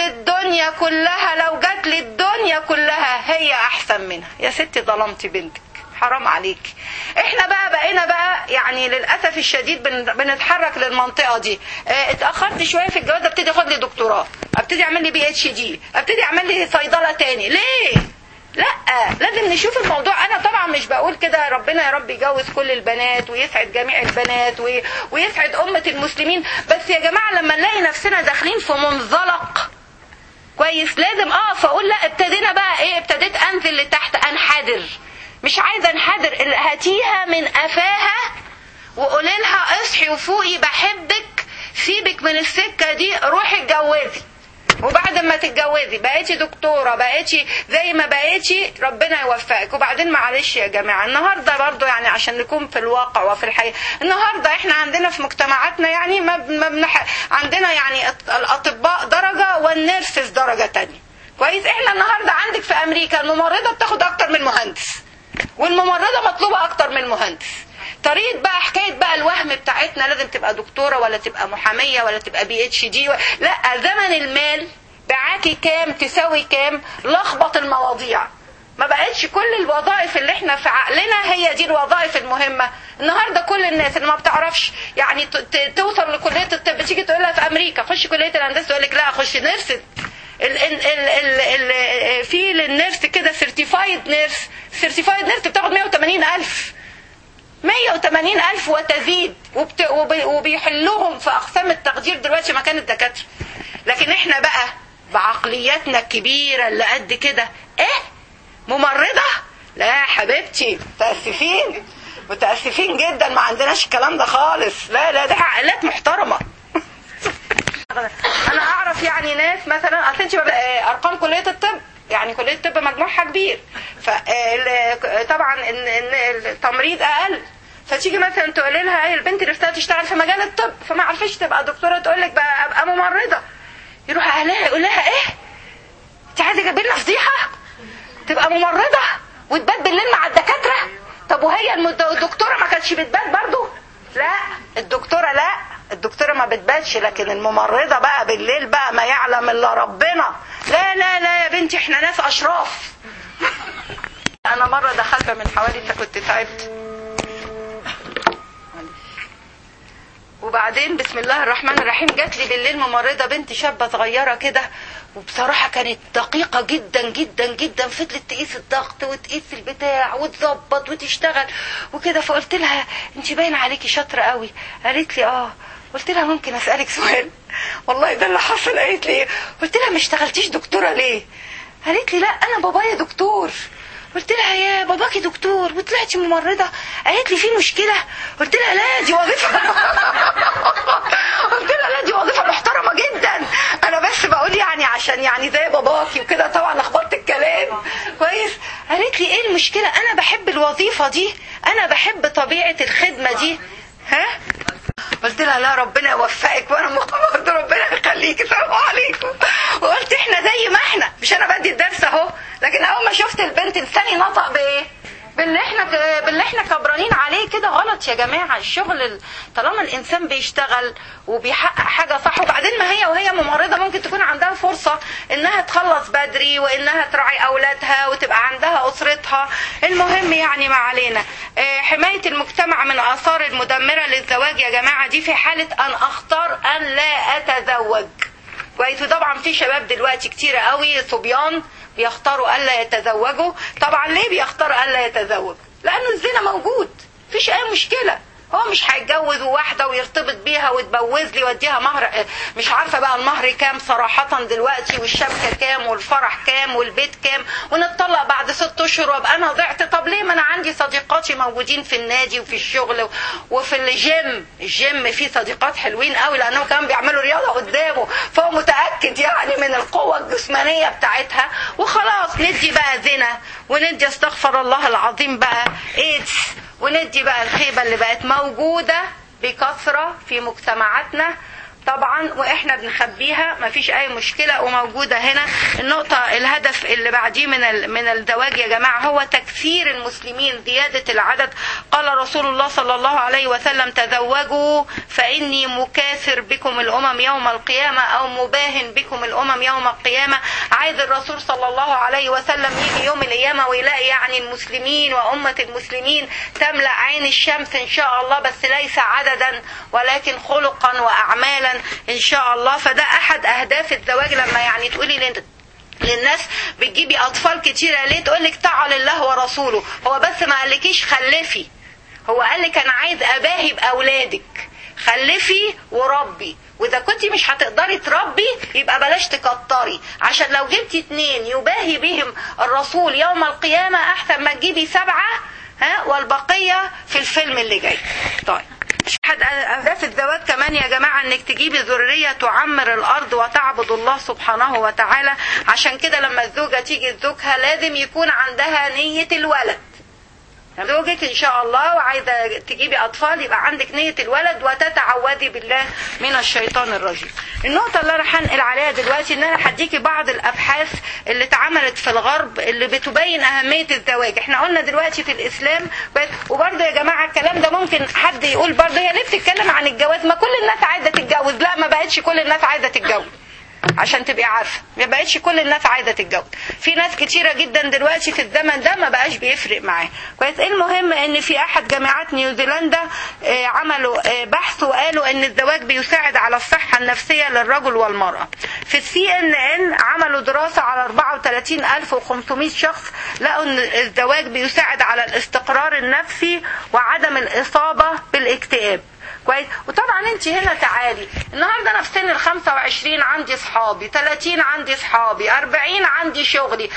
الدنيا كلها لو جات لي الدنيا كلها هي احسن منها يا ستي ظلمتي بنتك حرام عليك احنا بقى بقينا بقى يعني للاسف الشديد بن- بنتحرك للمنطقه دي اه، اتاخرت شويه في الجواز ابتدي اخد لي دكتوراه ابتدي اعمل لي بي اتش دي ابتدي اعمل لي صيدله تاني ليه لا لازم نشوف الموضوع انا طبعا مش بقول كده ربنا يا رب يجوز كل البنات ويسعد جميع البنات وي- ويسعد امه المسلمين بس يا جماعه لما نلاقي نفسنا داخلين في منزلق كويس لازم اقف اقول لا ابتدينا بقى ايه ابتديت انزل لتحت انحدر مش عايزه انحدر ال- هاتيها من قفاها وقولي لها اصحي وفوقي بحبك سيبك من السكه دي روحي اتجوزي وبعد ما تتجوزي بقيتي دكتوره بقيتي زي ما بقيتي ربنا يوفقك وبعدين معلش يا جماعه النهارده برضو يعني عشان نكون في الواقع وفي الحقيقه النهارده احنا عندنا في مجتمعاتنا يعني ما ما بنح... عندنا يعني الط- الاطباء درجه والنيرسز درجه تانية كويس احنا النهارده عندك في امريكا الممرضه بتاخد اكتر من المهندس والممرضه مطلوبه اكتر من المهندس طريقه بقى حكايه بقى الوهم بتاعتنا لازم تبقى دكتوره ولا تبقى محاميه ولا تبقى بي اتش دي و... لا زمن المال معاكي كام تساوي كام لخبط المواضيع ما بقتش كل الوظائف اللي احنا في عقلنا هي دي الوظائف المهمه النهارده كل الناس اللي ما بتعرفش يعني ت- ت- توصل لكليه الطب تيجي تقول لها في امريكا خش كليه الهندسه تقول لك لا خش نيرس ال ال ال ال ال في للنيرس كده سيرتيفايد نيرس سيرتيفايد نيرس بتاخد 180 ألف 180 ألف وتزيد وبت... وب... وبيحلوهم في أقسام التقدير دلوقتي مكان الدكاترة لكن احنا بقى بعقلياتنا الكبيرة اللي قد كده ايه ممرضة لا يا حبيبتي متأسفين متأسفين جدا ما عندناش الكلام ده خالص لا لا ده عائلات محترمة انا اعرف يعني ناس مثلا اصل انت بقى- آه، ارقام كليه الطب يعني كليه الطب مجموعها كبير فطبعا التمريض اقل فتيجي مثلا تقولي لها هي البنت نفسها تشتغل في مجال الطب فما عرفتش تبقى دكتوره تقول لك بقى ابقى ممرضه يروح اهلها يقول لها ايه انت عايزه تجيبي لنا فضيحه تبقى ممرضه وتبات بالليل مع الدكاتره طب وهي المد- الدكتوره ما كانتش بتبات برضو لا الدكتوره لا الدكتوره ما بتباتش لكن الممرضه بقى بالليل بقى ما يعلم الا ربنا لا لا لا يا بنتي احنا ناس اشراف انا مره دخلت من حوالي انت كنت تعبت وبعدين بسم الله الرحمن الرحيم جات لي بالليل ممرضه بنت شابه صغيره كده وبصراحه كانت دقيقه جدا جدا جدا فضلت تقيس الضغط وتقيس البتاع وتظبط وتشتغل وكده فقلت لها انت باين عليكي شاطره قوي قالت لي اه قلت لها ممكن اسالك سؤال والله ده اللي حصل قالت لي إيه؟ قلت لها ما اشتغلتيش دكتوره ليه قالت لي لا انا بابايا دكتور قلت لها يا باباكي دكتور وطلعتي ممرضه قالت لي في مشكله قلت لها لا دي وظيفه قلت لها لا دي وظيفه محترمه جدا انا بس بقول يعني عشان يعني زي باباكي وكده طبعا لخبطت الكلام كويس قالت لي ايه المشكله انا بحب الوظيفه دي انا بحب طبيعه الخدمه دي ها قلت لها لا ربنا يوفقك وانا مقامة قلت ربنا يخليك السلام عليكم وقلت احنا زي ما احنا مش انا بدي الدرس اهو لكن اول ما شفت البنت لساني نطق بايه باللي احنا باللي احنا كبرانين عليه كده غلط يا جماعه الشغل ال- طالما الانسان بيشتغل وبيحقق حاجه صح وبعدين ما هي وهي ممرضه ممكن تكون عندها فرصه انها تخلص بدري وانها تراعي اولادها وتبقى عندها اسرتها المهم يعني ما علينا آه، حمايه المجتمع من الاثار المدمره للزواج يا جماعه دي في حاله ان اختار ان لا اتزوج كويس وطبعا في شباب دلوقتي كتير قوي صبيان بيختاروا الا يتزوجوا طبعا ليه بيختاروا الا يتزوج لانه الزنا موجود مفيش اي مشكله هو مش هيتجوز واحده ويرتبط بيها ويتجوز لي ويديها مهر مش عارفه بقى المهر كام صراحه دلوقتي والشبكه كام والفرح كام والبيت كام ونتطلق بعد ست اشهر وابقى انا ضعت طب ليه ما انا عندي صديقاتي موجودين في النادي وفي الشغل وفي الجيم الجيم فيه صديقات حلوين قوي لانهم كانوا بيعملوا رياضه قدامه فهو متاكد يعني من القوه الجسمانيه بتاعتها وخلاص ندي بقى زنا وندي استغفر الله العظيم بقى ايدز وندي بقى الخيبة اللي بقت موجودة بكثرة في مجتمعاتنا طبعا واحنا بنخبيها مفيش اي مشكله وموجوده هنا النقطه الهدف اللي بعديه من ال- من الزواج يا جماعه هو تكثير المسلمين زياده العدد قال رسول الله صلى الله عليه وسلم تزوجوا فاني مكاثر بكم الامم يوم القيامه او مباهن بكم الامم يوم القيامه عايز الرسول صلى الله عليه وسلم يجي يوم القيامه ويلاقي يعني المسلمين وامه المسلمين تملا عين الشمس ان شاء الله بس ليس عددا ولكن خلقا واعمالا ان شاء الله فده احد اهداف الزواج لما يعني تقولي لن- للناس بتجيبي اطفال كتيره ليه تقول لك طاعه لله ورسوله هو بس ما قالكيش خلفي هو قال لك انا عايز اباهي باولادك خلفي وربي واذا كنت مش هتقدري تربي يبقى بلاش تكتري عشان لو جبتي اتنين يباهي بهم الرسول يوم القيامه احسن ما تجيبي سبعه ها والبقيه في الفيلم اللي جاي طيب احد اهداف الزواج كمان يا جماعه انك تجيبي ذريه تعمر الارض وتعبد الله سبحانه وتعالى عشان كده لما الزوجه تيجي لزوجها لازم يكون عندها نيه الولد زوجك ان شاء الله وعايزه تجيبي اطفال يبقى عندك نيه الولد وتتعوذي بالله من الشيطان الرجيم. النقطه اللي انا هنقل عليها دلوقتي ان انا هديكي بعض الابحاث اللي اتعملت في الغرب اللي بتبين اهميه الزواج، احنا قلنا دلوقتي في الاسلام بس وبرضه يا جماعه الكلام ده ممكن حد يقول برضه هي ليه بتتكلم عن الجواز؟ ما كل الناس عايزه تتجوز، لا ما بقتش كل الناس عايزه تتجوز. عشان تبقي عارفه ما بقتش كل الناس عايزه تتجوز في ناس كتيره جدا دلوقتي في الزمن ده ما بقاش بيفرق معاه كويس المهم ان في احد جامعات نيوزيلندا آه، عملوا آه، بحث وقالوا ان الزواج بيساعد على الصحه النفسيه للرجل والمراه في السي ان ان عملوا دراسه على 34500 شخص لقوا ان الزواج بيساعد على الاستقرار النفسي وعدم الاصابه بالاكتئاب كويس وطبعا انت هنا تعالي النهارده انا في سن ال 25 عندي اصحابي 30 عندي اصحابي 40 عندي شغلي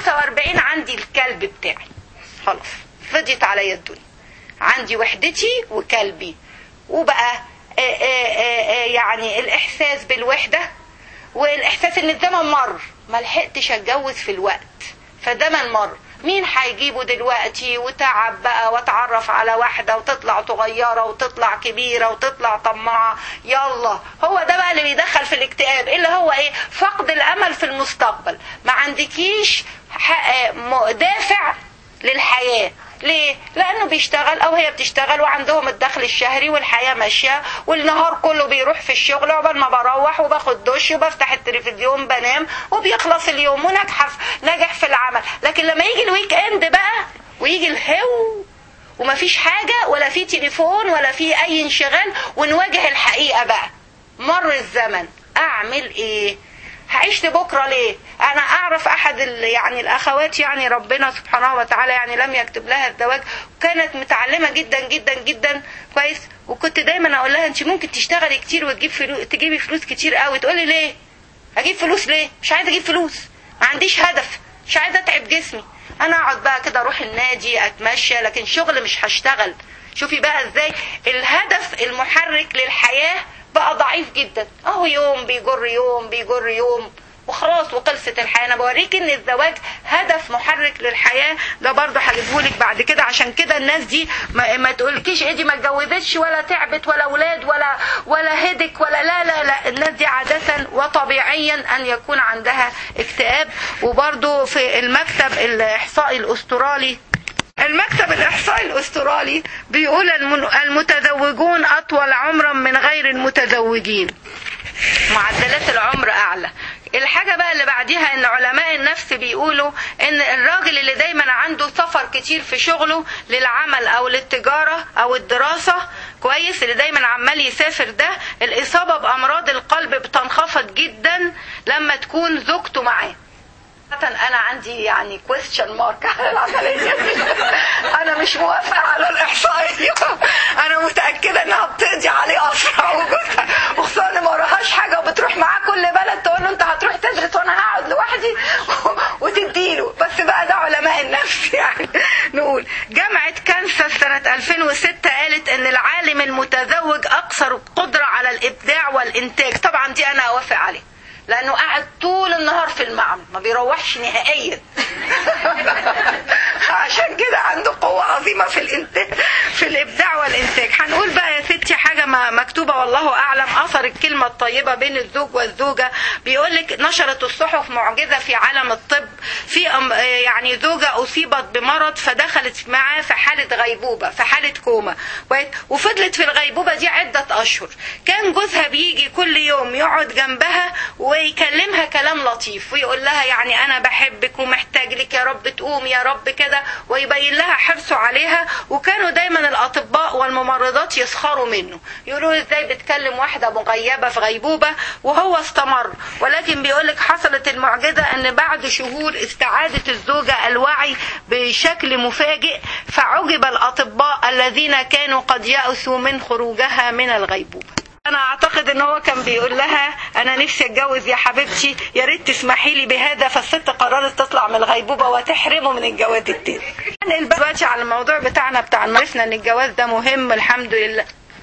45 عندي الكلب بتاعي خلاص فضيت عليا الدنيا عندي وحدتي وكلبي وبقى آه، آه، آه، آه، يعني الاحساس بالوحده والاحساس ان الزمن مر ما لحقتش اتجوز في الوقت فزمن مر مين هيجيبه دلوقتي وتعب بقى واتعرف على واحده وتطلع صغيره وتطلع كبيره وتطلع طماعه يلا هو ده بقى اللي بيدخل في الاكتئاب اللي هو ايه فقد الامل في المستقبل ما عندكيش ح- م- دافع للحياه ليه؟ لأنه بيشتغل أو هي بتشتغل وعندهم الدخل الشهري والحياة ماشية والنهار كله بيروح في الشغل عقبال ما بروح وباخد دش وبفتح التلفزيون بنام وبيخلص اليوم ونجح في نجح في العمل لكن لما يجي الويك اند بقى ويجي الهو ومفيش حاجة ولا في تليفون ولا في أي انشغال ونواجه الحقيقة بقى مر الزمن أعمل إيه؟ هعيش لبكره ليه؟ انا اعرف احد ال- يعني الاخوات يعني ربنا سبحانه وتعالى يعني لم يكتب لها الزواج وكانت متعلمه جدا جدا جدا كويس وكنت دايما اقول لها انت ممكن تشتغلي كتير وتجيب فلوس تجيبي فلوس كتير قوي تقولي ليه؟ اجيب فلوس ليه؟ مش عايزه اجيب فلوس ما عنديش هدف مش عايزه اتعب جسمي انا اقعد بقى كده اروح النادي اتمشى لكن شغل مش هشتغل شوفي بقى ازاي الهدف المحرك للحياه بقى ضعيف جدا اهو يوم بيجر يوم بيجر يوم وخلاص وخلصت الحياه انا بوريك ان الزواج هدف محرك للحياه ده برضه هجيبهولك بعد كده عشان كده الناس دي ما, ما تقولكيش ايه دي ما اتجوزتش ولا تعبت ولا اولاد ولا ولا هدك ولا لا لا لا الناس دي عاده وطبيعيا ان يكون عندها اكتئاب وبرضه في المكتب الاحصائي الاسترالي المكتب الإحصائي الأسترالي بيقول المن- المتزوجون أطول عمرا من غير المتزوجين معدلات العمر أعلى الحاجة بقى اللي بعديها ان علماء النفس بيقولوا ان الراجل اللي دايما عنده سفر كتير في شغله للعمل او للتجارة او الدراسة كويس اللي دايما عمال يسافر ده الاصابة بامراض القلب بتنخفض جدا لما تكون زوجته معاه انا عندي يعني كويستشن مارك على العمليه انا مش موافقه على الاحصائيه انا متاكده انها بتقضي عليه اسرع وجودها وخصوصا إن ما وراهاش حاجه وبتروح معاه كل بلد تقول له انت هتروح تدرس وانا هقعد لوحدي وتديله بس بقى ده علماء النفس يعني نقول جامعه كانساس سنه 2006 قالت ان العالم المتزوج اكثر قدره على الابداع والانتاج طبعا دي انا اوافق عليه لانه قاعد طول النهار في المعمل ما بيروحش نهائيا عشان كده عنده قوة عظيمة في الانتاج في الابداع والانتاج هنقول بقى يا ستي حاجة ما مكتوبة والله اعلم اثر الكلمة الطيبة بين الزوج والزوجة بيقول لك نشرت الصحف معجزة في عالم الطب في أم- يعني زوجة اصيبت بمرض فدخلت معاه في حالة غيبوبة في حالة كوما كويس؟ وفضلت في الغيبوبة دي عدة اشهر كان جوزها بيجي كل يوم يقعد جنبها ويكلمها كلام لطيف ويقول لها يعني انا بحبك ومحتاج لك يا رب تقوم يا رب كده ويبين لها حرصه عليها وكانوا دايما الاطباء والممرضات يسخروا منه يقولوا ازاي بتكلم واحده مغيبه في غيبوبه وهو استمر ولكن بيقولك حصلت المعجزه ان بعد شهور استعادت الزوجه الوعي بشكل مفاجئ فعجب الاطباء الذين كانوا قد يأسوا من خروجها من الغيبوبه انا اعتقد ان هو كان بيقول لها انا نفسي اتجوز يا حبيبتي يا ريت تسمحي لي بهذا فالست قررت تطلع من الغيبوبه وتحرمه من الجواز التاني هنقل بقى دلوقتي على الموضوع بتاعنا بتاع عرفنا ان الجواز ده مهم الحمد لله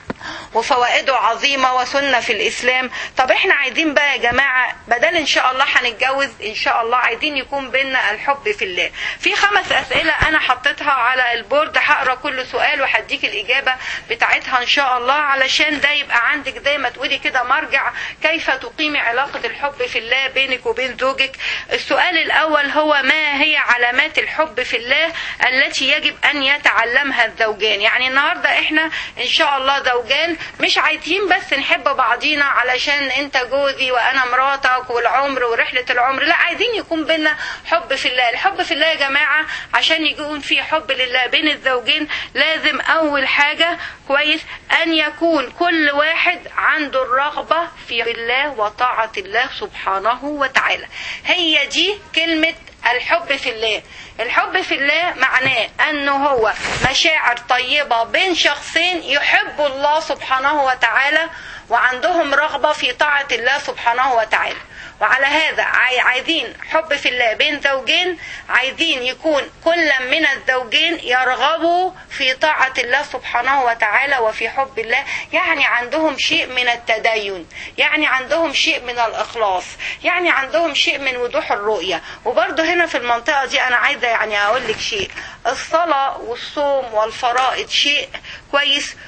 وفوائده عظيمة وسنة في الإسلام طب احنا عايزين بقى يا جماعة بدل إن شاء الله هنتجوز إن شاء الله عايزين يكون بينا الحب في الله في خمس أسئلة أنا حطيتها على البورد هقرا كل سؤال وهديك الإجابة بتاعتها إن شاء الله علشان ده يبقى عندك زي ما تقولي كده مرجع كيف تقيمي علاقة الحب في الله بينك وبين زوجك السؤال الأول هو ما هي علامات الحب في الله التي يجب أن يتعلمها الزوجان يعني النهاردة احنا إن شاء الله زوجان مش عايزين بس نحب بعضينا علشان انت جوزي وانا مراتك والعمر ورحلة العمر لا عايزين يكون بينا حب في الله الحب في الله يا جماعة عشان يكون في حب لله بين الزوجين لازم اول حاجة كويس ان يكون كل واحد عنده الرغبة في الله وطاعة الله سبحانه وتعالى هي دي كلمة الحب في الله الحب في الله معناه انه هو مشاعر طيبة بين شخصين يحبوا الله سبحانه وتعالى وعندهم رغبة في طاعة الله سبحانه وتعالى وعلى هذا عاي- عايزين حب في الله بين زوجين عايزين يكون كل من الزوجين يرغبوا في طاعة الله سبحانه وتعالى وفي حب الله يعني عندهم شيء من التدين يعني عندهم شيء من الإخلاص يعني عندهم شيء من وضوح الرؤية وبرضه هنا في المنطقة دي أنا عايزة يعني أقول لك شيء الصلاة والصوم والفرائض شيء كويس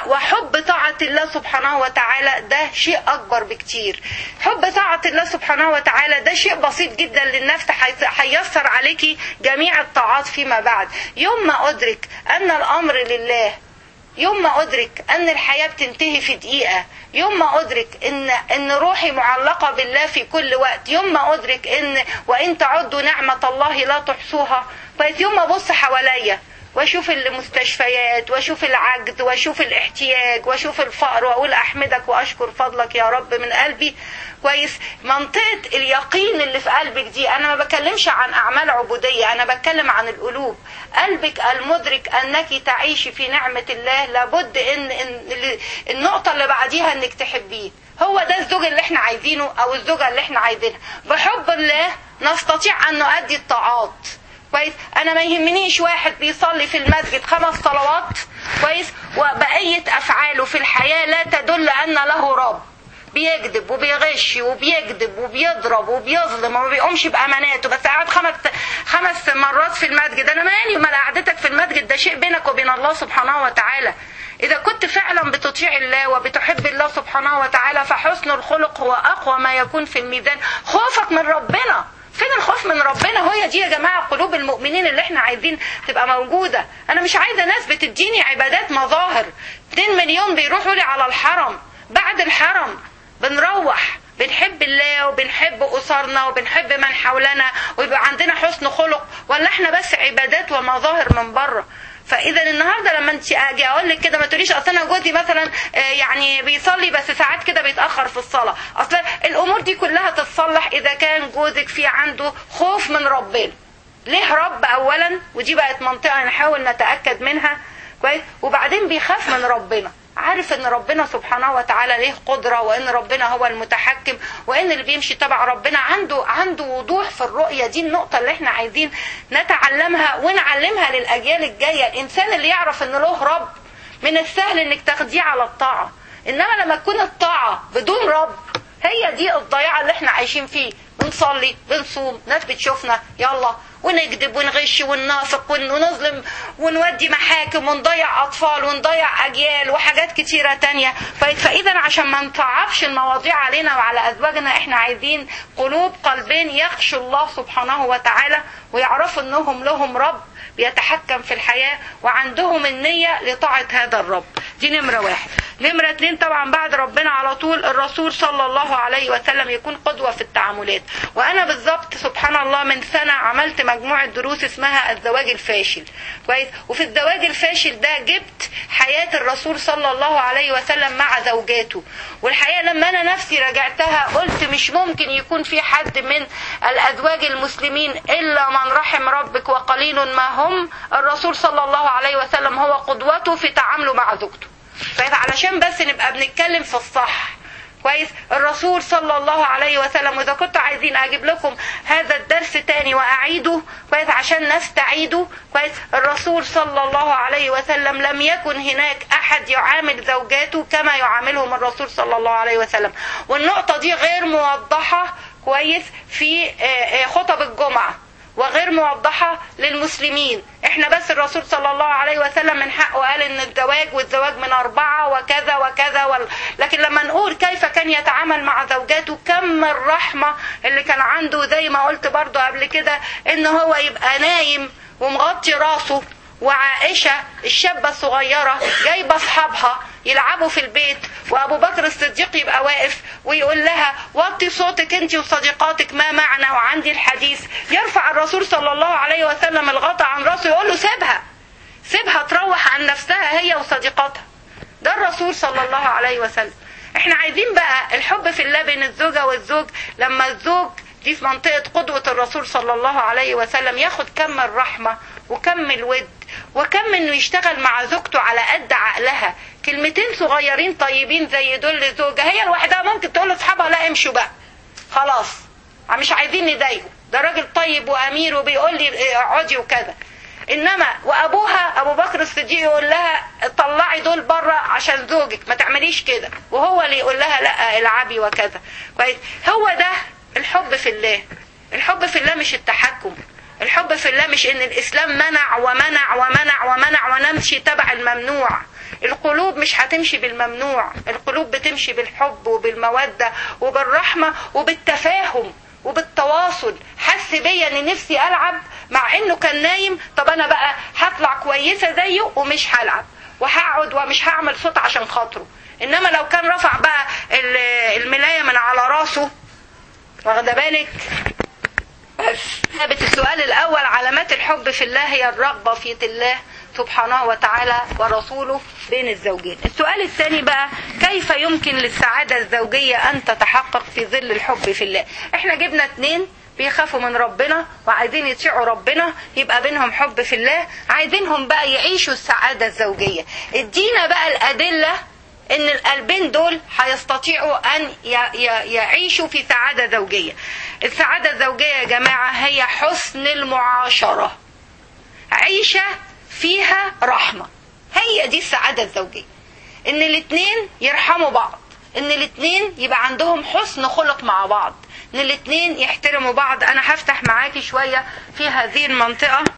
وحب طاعة الله سبحانه وتعالى ده شيء أكبر بكتير حب طاعة الله سبحانه وتعالى ده شيء بسيط جدا للنفس هيسر عليكي جميع الطاعات فيما بعد يوم ما أدرك أن الأمر لله يوم ما أدرك أن الحياة بتنتهي في دقيقة يوم ما أدرك إن إن روحي معلقة بالله في كل وقت يوم ما أدرك إن وإن تعدوا نعمة الله لا تحصوها كويس يوم ما أبص حواليا واشوف المستشفيات واشوف العجز واشوف الاحتياج واشوف الفقر واقول احمدك واشكر فضلك يا رب من قلبي كويس منطقة اليقين اللي في قلبك دي انا ما بكلمش عن اعمال عبودية انا بتكلم عن القلوب قلبك المدرك انك تعيشي في نعمة الله لابد ان, إن النقطة اللي بعديها انك تحبيه هو ده الزوج اللي احنا عايزينه او الزوجة اللي احنا عايزينها بحب الله نستطيع ان نؤدي الطاعات كويس انا ما يهمنيش واحد بيصلي في المسجد خمس صلوات كويس وبقيه افعاله في الحياه لا تدل ان له رب بيكذب وبيغش وبيكذب وبيضرب وبيظلم وما بيقومش باماناته بس قاعد خمس خمس مرات في المسجد انا مالي ومال قعدتك في المسجد ده شيء بينك وبين الله سبحانه وتعالى إذا كنت فعلا بتطيع الله وبتحب الله سبحانه وتعالى فحسن الخلق هو أقوى ما يكون في الميزان خوفك من ربنا فين الخوف من ربنا هي دي يا جماعة قلوب المؤمنين اللي احنا عايزين تبقى موجودة انا مش عايزة ناس بتديني عبادات مظاهر 2 مليون بيروحوا لي على الحرم بعد الحرم بنروح بنحب الله وبنحب أسرنا وبنحب من حولنا ويبقى عندنا حسن خلق ولا احنا بس عبادات ومظاهر من بره فاذا النهارده لما انت اجي اقول لك كده ما تقوليش اصل انا جوزي مثلا يعني بيصلي بس ساعات كده بيتاخر في الصلاه اصل الامور دي كلها تتصلح اذا كان جوزك في عنده خوف من ربنا ليه رب اولا ودي بقت منطقه نحاول نتاكد منها كويس وبعدين بيخاف من ربنا عارف ان ربنا سبحانه وتعالى ليه قدرة وان ربنا هو المتحكم وان اللي بيمشي تبع ربنا عنده عنده وضوح في الرؤية دي النقطة اللي احنا عايزين نتعلمها ونعلمها للاجيال الجاية الانسان اللي يعرف ان له رب من السهل انك تاخديه على الطاعة انما لما تكون الطاعة بدون رب هي دي الضياع اللي احنا عايشين فيه بنصلي بنصوم ناس بتشوفنا يلا ونكذب ونغش وننافق ونظلم ونودي محاكم ونضيع اطفال ونضيع اجيال وحاجات كتيره تانية فاذا عشان ما نصعبش المواضيع علينا وعلى ازواجنا احنا عايزين قلوب قلبين يخشوا الله سبحانه وتعالى ويعرفوا انهم لهم رب بيتحكم في الحياة وعندهم النية لطاعة هذا الرب دي نمرة واحد نمرة اتنين طبعا بعد ربنا على طول الرسول صلى الله عليه وسلم يكون قدوة في التعاملات وانا بالظبط سبحان الله من سنة عملت مجموعة دروس اسمها الزواج الفاشل كويس وفي الزواج الفاشل ده جبت حياة الرسول صلى الله عليه وسلم مع زوجاته والحقيقة لما انا نفسي راجعتها قلت مش ممكن يكون في حد من الازواج المسلمين الا من رحم ربك وقليل ما هم الرسول صلى الله عليه وسلم هو قدوته في تعامله مع زوجته فعلشان بس نبقى بنتكلم في الصح كويس الرسول صلى الله عليه وسلم واذا كنتوا عايزين اجيب لكم هذا الدرس تاني واعيده كويس عشان نستعيده كويس الرسول صلى الله عليه وسلم لم يكن هناك احد يعامل زوجاته كما يعاملهم الرسول صلى الله عليه وسلم والنقطه دي غير موضحه كويس في خطب الجمعه وغير موضحة للمسلمين احنا بس الرسول صلى الله عليه وسلم من حقه قال ان الزواج والزواج من اربعة وكذا وكذا وال... لكن لما نقول كيف كان يتعامل مع زوجاته كم الرحمة اللي كان عنده زي ما قلت برضو قبل كده ان هو يبقى نايم ومغطي راسه وعائشة الشابة الصغيرة جايبة أصحابها يلعبوا في البيت وأبو بكر الصديق يبقى واقف ويقول لها وطي صوتك أنت وصديقاتك ما معنا وعندي الحديث يرفع الرسول صلى الله عليه وسلم الغطاء عن راسه يقول له سيبها سيبها تروح عن نفسها هي وصديقاتها ده الرسول صلى الله عليه وسلم احنا عايزين بقى الحب في الله بين الزوجة والزوج لما الزوج دي في منطقة قدوة الرسول صلى الله عليه وسلم ياخد كم الرحمة وكم الود وكم انه يشتغل مع زوجته على قد عقلها كلمتين صغيرين طيبين زي دول لزوجها هي لوحدها ممكن تقول لاصحابها لا امشوا بقى خلاص مش عايزين نضايقه ده راجل طيب وامير وبيقول لي اقعدي وكذا انما وابوها ابو بكر الصديق يقول لها طلعي دول بره عشان زوجك ما تعمليش كده وهو اللي يقول لها لا العبي وكذا كويس هو ده الحب في الله الحب في الله مش التحكم الحب في الله مش ان الاسلام منع ومنع ومنع ومنع ونمشي تبع الممنوع القلوب مش هتمشي بالممنوع القلوب بتمشي بالحب وبالمودة وبالرحمة وبالتفاهم وبالتواصل حس بيا ان نفسي العب مع انه كان نايم طب انا بقى هطلع كويسة زيه ومش هلعب وهقعد ومش هعمل صوت عشان خاطره انما لو كان رفع بقى الملاية من على راسه واخده بالك بس ثابت السؤال الاول علامات الحب في الله هي الرغبة في الله سبحانه وتعالى ورسوله بين الزوجين السؤال الثاني بقى كيف يمكن للسعادة الزوجية ان تتحقق في ظل الحب في الله احنا جبنا اتنين بيخافوا من ربنا وعايزين يطيعوا ربنا يبقى بينهم حب في الله عايزينهم بقى يعيشوا السعادة الزوجية ادينا بقى الادلة ان القلبين دول هيستطيعوا ان يعيشوا في سعادة زوجية السعادة الزوجية يا جماعة هي حسن المعاشرة عيشة فيها رحمة هي دي السعادة الزوجية ان الاتنين يرحموا بعض ان الاتنين يبقى عندهم حسن خلق مع بعض ان الاتنين يحترموا بعض انا هفتح معاكي شوية في هذه المنطقة